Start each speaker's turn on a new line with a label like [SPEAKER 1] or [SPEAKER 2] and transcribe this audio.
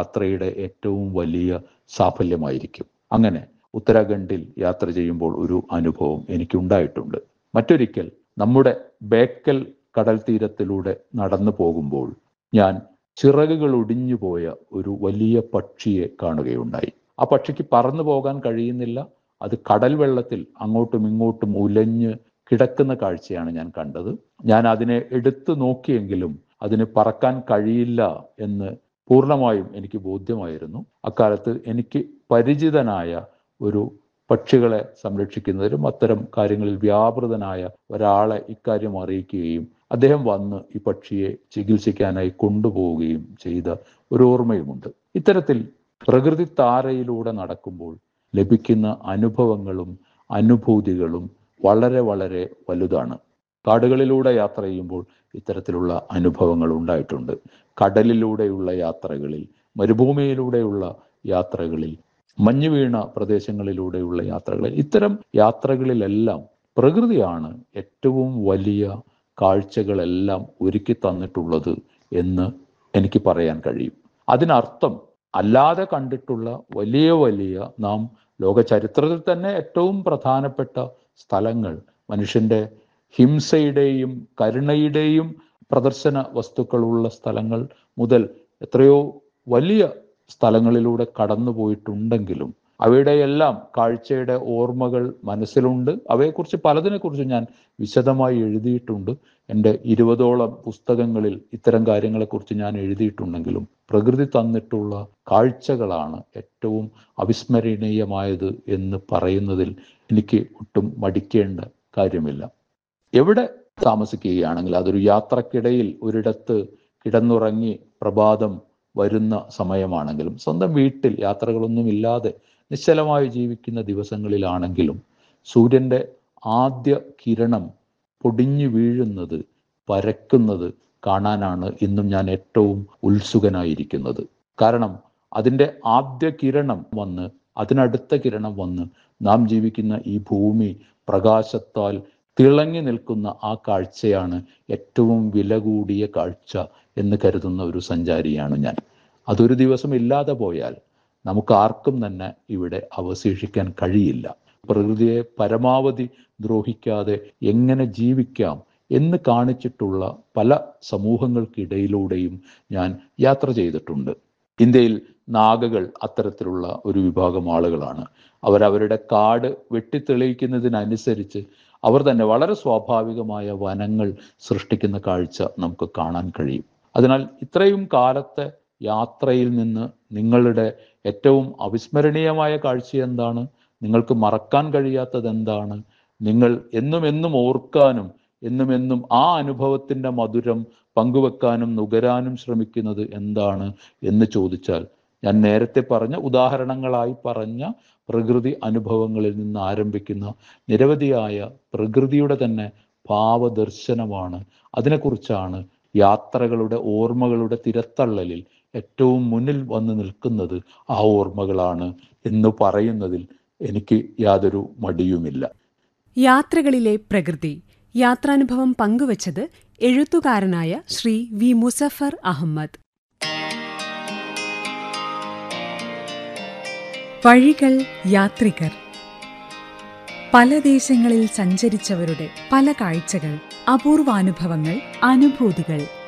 [SPEAKER 1] യാത്രയുടെ ഏറ്റവും വലിയ സാഫല്യമായിരിക്കും അങ്ങനെ ഉത്തരാഖണ്ഡിൽ യാത്ര ചെയ്യുമ്പോൾ ഒരു അനുഭവം എനിക്കുണ്ടായിട്ടുണ്ട് മറ്റൊരിക്കൽ നമ്മുടെ ബേക്കൽ കടൽ തീരത്തിലൂടെ നടന്നു പോകുമ്പോൾ ഞാൻ ചിറകുകൾ ഒടിഞ്ഞു പോയ ഒരു വലിയ പക്ഷിയെ കാണുകയുണ്ടായി ആ പക്ഷിക്ക് പറന്നു പോകാൻ കഴിയുന്നില്ല അത് കടൽ വെള്ളത്തിൽ അങ്ങോട്ടും ഇങ്ങോട്ടും ഉലഞ്ഞ് കിടക്കുന്ന കാഴ്ചയാണ് ഞാൻ കണ്ടത് ഞാൻ അതിനെ എടുത്തു നോക്കിയെങ്കിലും അതിന് പറക്കാൻ കഴിയില്ല എന്ന് പൂർണ്ണമായും എനിക്ക് ബോധ്യമായിരുന്നു അക്കാലത്ത് എനിക്ക് പരിചിതനായ ഒരു പക്ഷികളെ സംരക്ഷിക്കുന്നതിലും അത്തരം കാര്യങ്ങളിൽ വ്യാപൃതനായ ഒരാളെ ഇക്കാര്യം അറിയിക്കുകയും അദ്ദേഹം വന്ന് ഈ പക്ഷിയെ ചികിത്സിക്കാനായി കൊണ്ടുപോവുകയും ചെയ്ത ഒരു ഓർമ്മയുമുണ്ട് ഇത്തരത്തിൽ പ്രകൃതി താരയിലൂടെ നടക്കുമ്പോൾ ലഭിക്കുന്ന അനുഭവങ്ങളും അനുഭൂതികളും വളരെ വളരെ വലുതാണ് കാടുകളിലൂടെ യാത്ര ചെയ്യുമ്പോൾ ഇത്തരത്തിലുള്ള അനുഭവങ്ങൾ ഉണ്ടായിട്ടുണ്ട് കടലിലൂടെയുള്ള യാത്രകളിൽ മരുഭൂമിയിലൂടെയുള്ള യാത്രകളിൽ മഞ്ഞു വീണ പ്രദേശങ്ങളിലൂടെയുള്ള യാത്രകളിൽ ഇത്തരം യാത്രകളിലെല്ലാം പ്രകൃതിയാണ് ഏറ്റവും വലിയ കാഴ്ചകളെല്ലാം ഒരുക്കി തന്നിട്ടുള്ളത് എന്ന് എനിക്ക് പറയാൻ കഴിയും അതിനർത്ഥം അല്ലാതെ കണ്ടിട്ടുള്ള വലിയ വലിയ നാം ലോക ചരിത്രത്തിൽ തന്നെ ഏറ്റവും പ്രധാനപ്പെട്ട സ്ഥലങ്ങൾ മനുഷ്യന്റെ ഹിംസയുടെയും കരുണയുടെയും പ്രദർശന വസ്തുക്കളുള്ള സ്ഥലങ്ങൾ മുതൽ എത്രയോ വലിയ സ്ഥലങ്ങളിലൂടെ കടന്നു പോയിട്ടുണ്ടെങ്കിലും അവയുടെയെല്ലാം കാഴ്ചയുടെ ഓർമ്മകൾ മനസ്സിലുണ്ട് അവയെക്കുറിച്ച് പലതിനെക്കുറിച്ച് ഞാൻ വിശദമായി എഴുതിയിട്ടുണ്ട് എൻ്റെ ഇരുപതോളം പുസ്തകങ്ങളിൽ ഇത്തരം കാര്യങ്ങളെക്കുറിച്ച് ഞാൻ എഴുതിയിട്ടുണ്ടെങ്കിലും പ്രകൃതി തന്നിട്ടുള്ള കാഴ്ചകളാണ് ഏറ്റവും അവിസ്മരണീയമായത് എന്ന് പറയുന്നതിൽ എനിക്ക് ഒട്ടും മടിക്കേണ്ട കാര്യമില്ല എവിടെ താമസിക്കുകയാണെങ്കിൽ അതൊരു യാത്രക്കിടയിൽ ഒരിടത്ത് കിടന്നുറങ്ങി പ്രഭാതം വരുന്ന സമയമാണെങ്കിലും സ്വന്തം വീട്ടിൽ യാത്രകളൊന്നുമില്ലാതെ നിശ്ചലമായി ജീവിക്കുന്ന ദിവസങ്ങളിലാണെങ്കിലും സൂര്യൻ്റെ ആദ്യ കിരണം പൊടിഞ്ഞു വീഴുന്നത് പരക്കുന്നത് കാണാനാണ് ഇന്നും ഞാൻ ഏറ്റവും ഉത്സുകനായിരിക്കുന്നത് കാരണം അതിൻ്റെ ആദ്യ കിരണം വന്ന് അതിനടുത്ത കിരണം വന്ന് നാം ജീവിക്കുന്ന ഈ ഭൂമി പ്രകാശത്താൽ തിളങ്ങി നിൽക്കുന്ന ആ കാഴ്ചയാണ് ഏറ്റവും വില കൂടിയ കാഴ്ച എന്ന് കരുതുന്ന ഒരു സഞ്ചാരിയാണ് ഞാൻ അതൊരു ദിവസം ഇല്ലാതെ പോയാൽ നമുക്ക് ആർക്കും തന്നെ ഇവിടെ അവശേഷിക്കാൻ കഴിയില്ല പ്രകൃതിയെ പരമാവധി ദ്രോഹിക്കാതെ എങ്ങനെ ജീവിക്കാം എന്ന് കാണിച്ചിട്ടുള്ള പല സമൂഹങ്ങൾക്കിടയിലൂടെയും ഞാൻ യാത്ര ചെയ്തിട്ടുണ്ട് ഇന്ത്യയിൽ നാഗകൾ അത്തരത്തിലുള്ള ഒരു വിഭാഗം ആളുകളാണ് അവരവരുടെ കാട് വെട്ടിത്തെളിയിക്കുന്നതിനനുസരിച്ച് അവർ തന്നെ വളരെ സ്വാഭാവികമായ വനങ്ങൾ സൃഷ്ടിക്കുന്ന കാഴ്ച നമുക്ക് കാണാൻ കഴിയും അതിനാൽ ഇത്രയും കാലത്തെ യാത്രയിൽ നിന്ന് നിങ്ങളുടെ ഏറ്റവും അവിസ്മരണീയമായ കാഴ്ച എന്താണ് നിങ്ങൾക്ക് മറക്കാൻ കഴിയാത്തത് എന്താണ് നിങ്ങൾ എന്നും എന്നും ഓർക്കാനും എന്നും എന്നും ആ അനുഭവത്തിന്റെ മധുരം പങ്കുവെക്കാനും നുകരാനും ശ്രമിക്കുന്നത് എന്താണ് എന്ന് ചോദിച്ചാൽ ഞാൻ നേരത്തെ പറഞ്ഞ ഉദാഹരണങ്ങളായി പറഞ്ഞ പ്രകൃതി അനുഭവങ്ങളിൽ നിന്ന് ആരംഭിക്കുന്ന നിരവധിയായ പ്രകൃതിയുടെ തന്നെ ഭാവദർശനമാണ് അതിനെക്കുറിച്ചാണ് യാത്രകളുടെ ഓർമ്മകളുടെ തിരത്തള്ളലിൽ ഏറ്റവും മുന്നിൽ വന്ന് നിൽക്കുന്നത് ആ ഓർമ്മകളാണ് എന്ന് പറയുന്നതിൽ എനിക്ക് യാതൊരു മടിയുമില്ല
[SPEAKER 2] യാത്രകളിലെ പ്രകൃതി യാത്രാനുഭവം പങ്കുവച്ചത് എഴുത്തുകാരനായ ശ്രീ വി മുസഫർ അഹമ്മദ്
[SPEAKER 3] വഴികൾ യാത്രികർ പല ദേശങ്ങളിൽ സഞ്ചരിച്ചവരുടെ പല കാഴ്ചകൾ അപൂർവാനുഭവങ്ങൾ അനുഭൂതികൾ